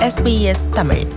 SBS Tamil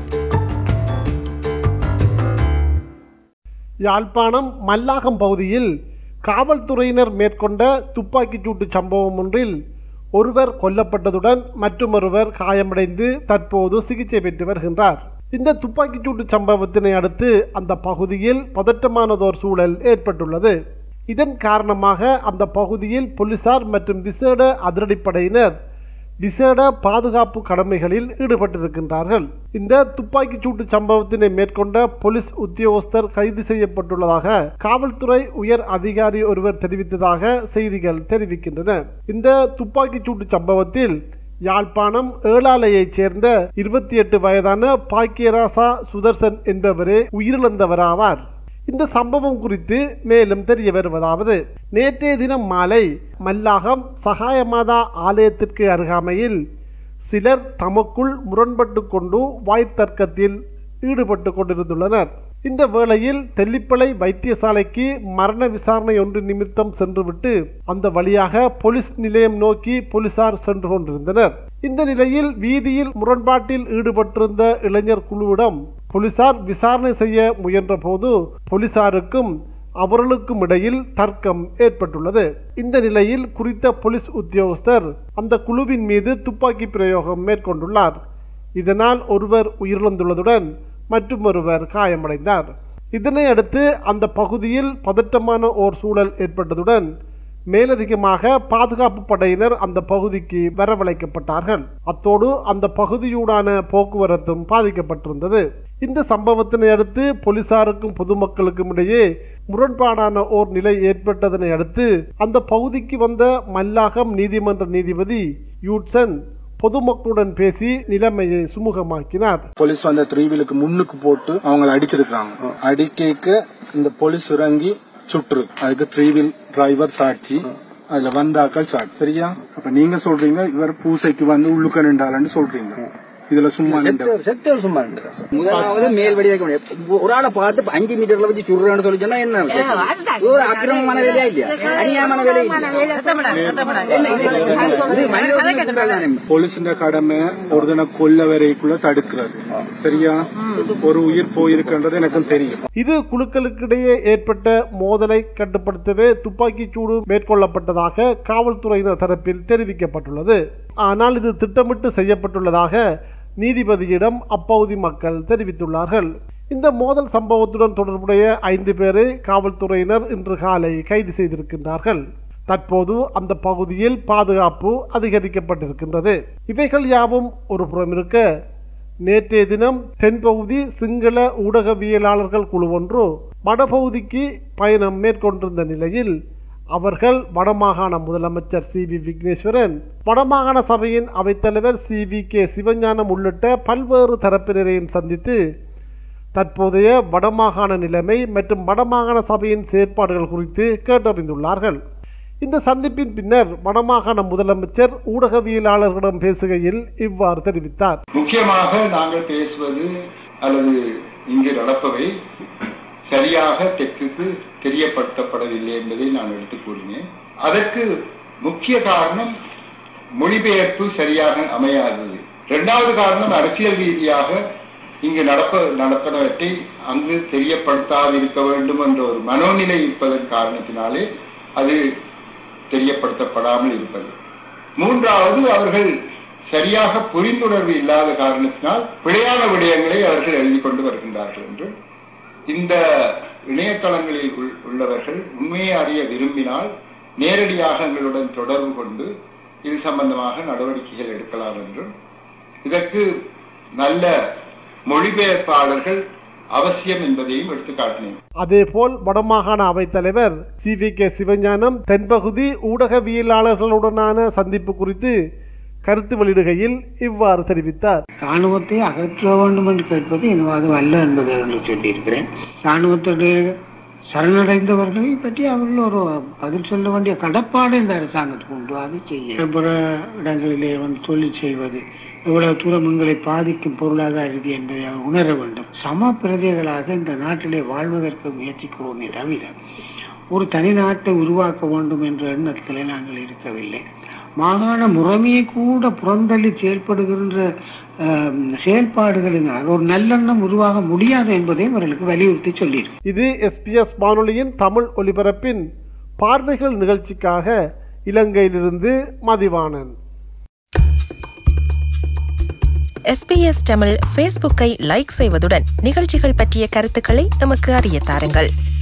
Yazhpanam Mallakam பகுதியில் காவல்துறையினர் மேற்கொண்ட துப்பாக்கிச் சூட்டு சம்பவம் ஒன்றில் ஒருவர் கொல்லப்பட்டதுடன் மற்றொருவர் காயமடைந்து தற்போது சிகிச்சை பெற்று வருகின்றார் இந்த துப்பாக்கிச் சூட்டு சம்பவத்தினை அடுத்து அந்த பகுதியில் பதற்றமானதோர் சூழல் ஏற்பட்டுள்ளது இதன் காரணமாக அந்த பகுதியில் போலீசார் மற்றும் விசேட அதிரடிப்படையினர் விசேட பாதுகாப்பு கடமைகளில் ஈடுபட்டிருக்கின்றார்கள் இந்த துப்பாக்கிச் சூட்டு சம்பவத்தினை மேற்கொண்ட போலீஸ் உத்தியோகஸ்தர் கைது செய்யப்பட்டுள்ளதாக காவல்துறை உயர் அதிகாரி ஒருவர் தெரிவித்ததாக செய்திகள் தெரிவிக்கின்றன இந்த துப்பாக்கிச் சூட்டு சம்பவத்தில் யாழ்ப்பாணம் ஏழாலையைச் சேர்ந்த இருபத்தி எட்டு வயதான பாக்கியராசா சுதர்சன் என்பவரே உயிரிழந்தவராவார் இந்த சம்பவம் குறித்து மேலும் தெரிய வருவதாவது நேற்றைய தினம் மாலை மல்லாகம் சகாயமாதா ஆலயத்திற்கு அருகாமையில் சிலர் தமக்குள் முரண்பட்டு கொண்டு வாய்த்தர்க்கத்தில் ஈடுபட்டு கொண்டிருந்துள்ளனர் இந்த வேளையில் தெல்லிப்பளை வைத்தியசாலைக்கு மரண விசாரணை ஒன்று நிமித்தம் சென்றுவிட்டு அந்த வழியாக போலீஸ் நிலையம் நோக்கி போலீசார் சென்று கொண்டிருந்தனர் இந்த நிலையில் வீதியில் முரண்பாட்டில் ஈடுபட்டிருந்த இளைஞர் குழுவிடம் போலீசார் விசாரணை செய்ய முயன்ற போது போலீசாருக்கும் அவர்களுக்கும் இடையில் தர்க்கம் ஏற்பட்டுள்ளது இந்த நிலையில் குறித்த போலீஸ் உத்தியோகஸ்தர் அந்த குழுவின் மீது துப்பாக்கி பிரயோகம் மேற்கொண்டுள்ளார் இதனால் ஒருவர் உயிரிழந்துள்ளதுடன் மற்றும் ஒருவர் காயமடைந்தார் இதனை அடுத்து அந்த பகுதியில் பதட்டமான ஓர் சூழல் ஏற்பட்டதுடன் மேலதிகமாக பாதுகாப்பு படையினர் அந்த பகுதிக்கு வரவழைக்கப்பட்டார்கள் அத்தோடு அந்த பகுதியூடான போக்குவரத்தும் பாதிக்கப்பட்டிருந்தது இந்த சம்பவத்தினை அடுத்து போலீசாருக்கும் பொதுமக்களுக்கும் இடையே முரண்பாடான ஓர் நிலை ஏற்பட்டதனை அடுத்து அந்த பகுதிக்கு வந்த மல்லாகம் நீதிமன்ற நீதிபதி யூட்சன் பொதுமக்களுடன் பேசி நிலைமையை சுமூகமாக்கினார் போலீஸ் வந்த த்ரீ வீலுக்கு முன்னுக்கு போட்டு அவங்கள அடிச்சிருக்காங்க அடிக்க இந்த போலீஸ் இறங்கி சுற்று அதுக்கு த்ரீ வீல் டிரைவர் சாட்சி அதுல வந்தாக்கள் சாட்சி சரியா அப்ப நீங்க சொல்றீங்க இவர் பூசைக்கு வந்து உள்ளுக்க நின்றாலன்னு சொல்றீங்க இதுல சும்மா நின்ற செக்டர் சும்மா இருந்துரும். முதலாவது மேல் வடி வைக்க முடியாது ஒரு ஆளை பார்த்து இப்ப அஞ்சு மீட்டர்ல வச்சு சுடுறான்னு சொல்லி சொன்னா என்ன அர்த்தம்? இது ஒரு அக்கிரமமான வேலையா இல்லையா அநியாயமான வேலை இல்லையா என்ன இது? இது மனித உரிமை குற்றங்கள் தானே. போலீஸின் கடமை ஒருத்தனை கொல்ல வரைக்குள்ள தடுக்கிறது சரியா ஒரு உயிர் போயிருக்குன்றது எனக்கும் தெரியும் இரு குழுக்களுக்கிடையே ஏற்பட்ட மோதலை கட்டுப்படுத்தவே துப்பாக்கிச் சூடு மேற்கொள்ளப்பட்டதாக காவல்துறையினர் தரப்பில் தெரிவிக்கப்பட்டுள்ளது ஆனால் இது திட்டமிட்டு செய்யப்பட்டுள்ளதாக நீதிபதியிடம் அப்பகுதி மக்கள் தெரிவித்துள்ளார்கள் இந்த மோதல் சம்பவத்துடன் தொடர்புடைய ஐந்து பேரை காவல்துறையினர் இன்று காலை கைது செய்திருக்கின்றார்கள் தற்போது அந்த பகுதியில் பாதுகாப்பு அதிகரிக்கப்பட்டிருக்கின்றது இவைகள் யாவும் ஒரு புறம் இருக்க நேற்றைய தினம் தென்பகுதி சிங்கள ஊடகவியலாளர்கள் குழு ஒன்று வடபகுதிக்கு பயணம் மேற்கொண்டிருந்த நிலையில் அவர்கள் வடமாகாண முதலமைச்சர் சி வி விக்னேஸ்வரன் வடமாகாண சபையின் அவைத்தலைவர் சி வி கே சிவஞானம் உள்ளிட்ட பல்வேறு தரப்பினரையும் சந்தித்து தற்போதைய வடமாகாண நிலைமை மற்றும் வடமாகாண சபையின் செயற்பாடுகள் குறித்து கேட்டறிந்துள்ளார்கள் இந்த சந்திப்பின் பின்னர் வடமாகாண முதலமைச்சர் ஊடகவியலாளர்களிடம் பேசுகையில் இவ்வாறு தெரிவித்தார் முக்கியமாக நாங்கள் பேசுவது அல்லது இங்கு நடப்பவை சரியாக தெற்குக்கு தெரியப்படுத்தப்படவில்லை என்பதை நான் எடுத்து கூறினேன் அதற்கு முக்கிய காரணம் மொழிபெயர்ப்பு சரியாக அமையாதது இரண்டாவது காரணம் அரசியல் ரீதியாக இங்கு நடப்ப நடப்பனவற்றை அங்கு தெரியப்படுத்தாதிருக்க வேண்டும் என்ற ஒரு மனோநிலை இருப்பதன் காரணத்தினாலே அது தெரியப்படுத்தப்படாமல் இருப்பது மூன்றாவது அவர்கள் சரியாக புரிந்துணர்வு இல்லாத காரணத்தினால் பிழையான விடயங்களை அவர்கள் எழுதி கொண்டு வருகின்றார்கள் என்று இந்த இணையதளங்களில் உள்- உள்ளவர்கள் உண்மையை அறிய விரும்பினால் நேரடியாக எங்களுடன் தொடர்பு கொண்டு இது சம்பந்தமாக நடவடிக்கைகள் எடுக்கலாம் என்றும் இதற்கு நல்ல மொழிபெயர்ப்பாளர்கள் அவசியம் என்பதையும் எடுத்துக்காட்டினேன் அதேபோல் வடமாகாண அவைத்தலைவர் சி வி கே சிவஞானம் தென்பகுதி ஊடகவியலாளர்களுடனான சந்திப்பு குறித்து கருத்து வெளியிடுகையில் இவ்வாறு தெரிவித்தார் ராணுவத்தை அகற்ற வேண்டும் என்று கேட்பது எனவாது அல்ல என்பதை என்று சொல்லியிருக்கிறேன் ராணுவத்துடைய சரணடைந்தவர்களை பற்றி அவர்கள் ஒரு பதில் சொல்ல வேண்டிய கடப்பாடு இந்த அரசாங்கத்துக்கு உண்டு அது செய்ய பிற இடங்களிலே வந்து தொழில் செய்வது எவ்வளவு தூரம் எங்களை பாதிக்கும் பொருளாதார ரீதி என்பதை அவர் உணர வேண்டும் சம பிரஜைகளாக இந்த நாட்டிலே வாழ்வதற்கு முயற்சிக்கிறோமே தவிர ஒரு தனி நாட்டை உருவாக்க வேண்டும் என்ற எண்ணத்திலே நாங்கள் இருக்கவில்லை மாகாண முறைமையை கூட புறந்தள்ளி செயல்படுகின்ற அஹ், செயல்பாடுகளினால் ஒரு நல்லெண்ணம் உருவாக முடியாது என்பதையும் அவர்களுக்கு வலியுறுத்தி சொல்லியிருக்கு இது எஸ்பிஎஸ் வானொலியின் தமிழ் ஒலிபரப்பின் பார்வைகள் நிகழ்ச்சிக்காக இலங்கையிலிருந்து மதிவாணன் எஸ்பிஎஸ் தமிழ் ஃபேஸ்புக்கை லைக் செய்வதுடன் நிகழ்ச்சிகள் பற்றிய கருத்துக்களை எமக்கு அறிய தாருங்கள்